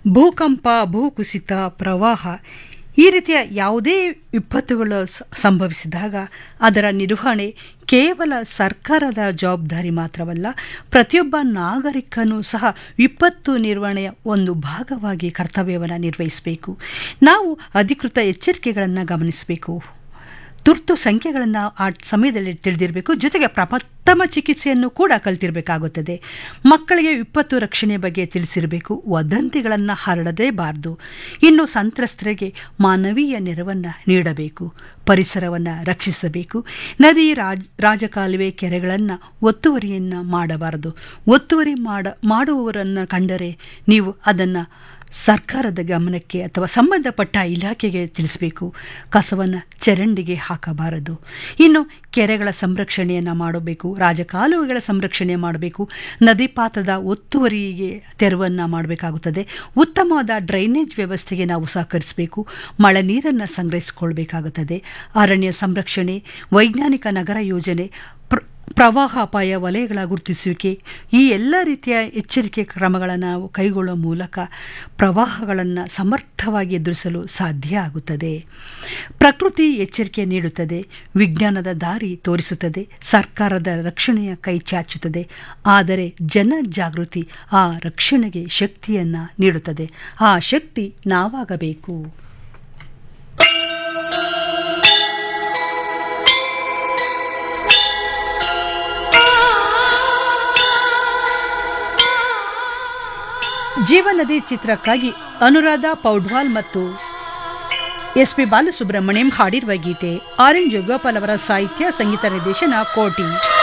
ಭೂಕಂಪ ಭೂಕುಸಿತ ಪ್ರವಾಹ ಈ ರೀತಿಯ ಯಾವುದೇ ವಿಪತ್ತುಗಳು ಸ- ಸಂಭವಿಸಿದಾಗ ಅದರ ನಿರ್ವಹಣೆ ಕೇವಲ ಸರ್ಕಾರದ ಜವಾಬ್ದಾರಿ ಮಾತ್ರವಲ್ಲ ಪ್ರತಿಯೊಬ್ಬ ನಾಗರಿಕನೂ ಸಹ ವಿಪತ್ತು ನಿರ್ವಹಣೆಯ ಒಂದು ಭಾಗವಾಗಿ ಕರ್ತವ್ಯವನ್ನು ನಿರ್ವಹಿಸಬೇಕು ನಾವು ಅಧಿಕೃತ ಎಚ್ಚರಿಕೆಗಳನ್ನು ಗಮನಿಸಬೇಕು ತುರ್ತು ಸಂಖ್ಯೆಗಳನ್ನು ಆ ಸಮಯದಲ್ಲಿ ತಿಳಿದಿರಬೇಕು ಜೊತೆಗೆ ಪ್ರಥಮ ಚಿಕಿತ್ಸೆಯನ್ನು ಕೂಡ ಕಲ್ತಿರಬೇಕಾಗುತ್ತದೆ ಮಕ್ಕಳಿಗೆ ವಿಪತ್ತು ರಕ್ಷಣೆ ಬಗ್ಗೆ ತಿಳಿಸಿರಬೇಕು ವದಂತಿಗಳನ್ನು ಹರಡಲೇಬಾರದು ಇನ್ನು ಸಂತ್ರಸ್ತರಿಗೆ ಮಾನವೀಯ ನೆರವನ್ನು ನೀಡಬೇಕು ಪರಿಸರವನ್ನು ರಕ್ಷಿಸಬೇಕು ನದಿ ರಾಜ ರಾಜಕಾಲುವೆ ಕೆರೆಗಳನ್ನು ಒತ್ತುವರಿಯನ್ನು ಮಾಡಬಾರದು ಒತ್ತುವರಿ ಮಾಡ ಮಾಡುವವರನ್ನು ಕಂಡರೆ ನೀವು ಅದನ್ನು ಸರ್ಕಾರದ ಗಮನಕ್ಕೆ ಅಥವಾ ಸಂಬಂಧಪಟ್ಟ ಇಲಾಖೆಗೆ ತಿಳಿಸಬೇಕು ಕಸವನ್ನು ಚರಂಡಿಗೆ ಹಾಕಬಾರದು ಇನ್ನು ಕೆರೆಗಳ ಸಂರಕ್ಷಣೆಯನ್ನು ಮಾಡಬೇಕು ರಾಜಕಾಲುವೆಗಳ ಸಂರಕ್ಷಣೆ ಮಾಡಬೇಕು ನದಿ ಪಾತ್ರದ ಒತ್ತುವರಿಗೆ ತೆರವನ್ನು ಮಾಡಬೇಕಾಗುತ್ತದೆ ಉತ್ತಮವಾದ ಡ್ರೈನೇಜ್ ವ್ಯವಸ್ಥೆಗೆ ನಾವು ಸಹಕರಿಸಬೇಕು ಮಳೆ ನೀರನ್ನು ಸಂಗ್ರಹಿಸಿಕೊಳ್ಬೇಕಾಗುತ್ತದೆ ಅರಣ್ಯ ಸಂರಕ್ಷಣೆ ವೈಜ್ಞಾನಿಕ ನಗರ ಯೋಜನೆ ಪ್ರ ಪ್ರವಾಹ ಅಪಾಯ ವಲಯಗಳ ಗುರುತಿಸುವಿಕೆ ಈ ಎಲ್ಲ ರೀತಿಯ ಎಚ್ಚರಿಕೆ ಕ್ರಮಗಳನ್ನು ನಾವು ಕೈಗೊಳ್ಳುವ ಮೂಲಕ ಪ್ರವಾಹಗಳನ್ನು ಸಮರ್ಥವಾಗಿ ಎದುರಿಸಲು ಸಾಧ್ಯ ಆಗುತ್ತದೆ ಪ್ರಕೃತಿ ಎಚ್ಚರಿಕೆ ನೀಡುತ್ತದೆ ವಿಜ್ಞಾನದ ದಾರಿ ತೋರಿಸುತ್ತದೆ ಸರ್ಕಾರದ ರಕ್ಷಣೆಯ ಕೈ ಚಾಚುತ್ತದೆ ಆದರೆ ಜನ ಜಾಗೃತಿ ಆ ರಕ್ಷಣೆಗೆ ಶಕ್ತಿಯನ್ನು ನೀಡುತ್ತದೆ ಆ ಶಕ್ತಿ ನಾವಾಗಬೇಕು ಜೀವನದಿ ಚಿತ್ರಕ್ಕಾಗಿ ಅನುರಾಧ ಪೌಡ್ವಾಲ್ ಮತ್ತು ಎಸ್ ಪಿ ಬಾಲಸುಬ್ರಹ್ಮಣ್ಯಂ ಹಾಡಿರುವ ಗೀತೆ ಆರ್ ಎನ್ ಜೋಗೋಪಾಲ್ ಅವರ ಸಾಹಿತ್ಯ ಸಂಗೀತ ನಿರ್ದೇಶನ ಕೋಟಿ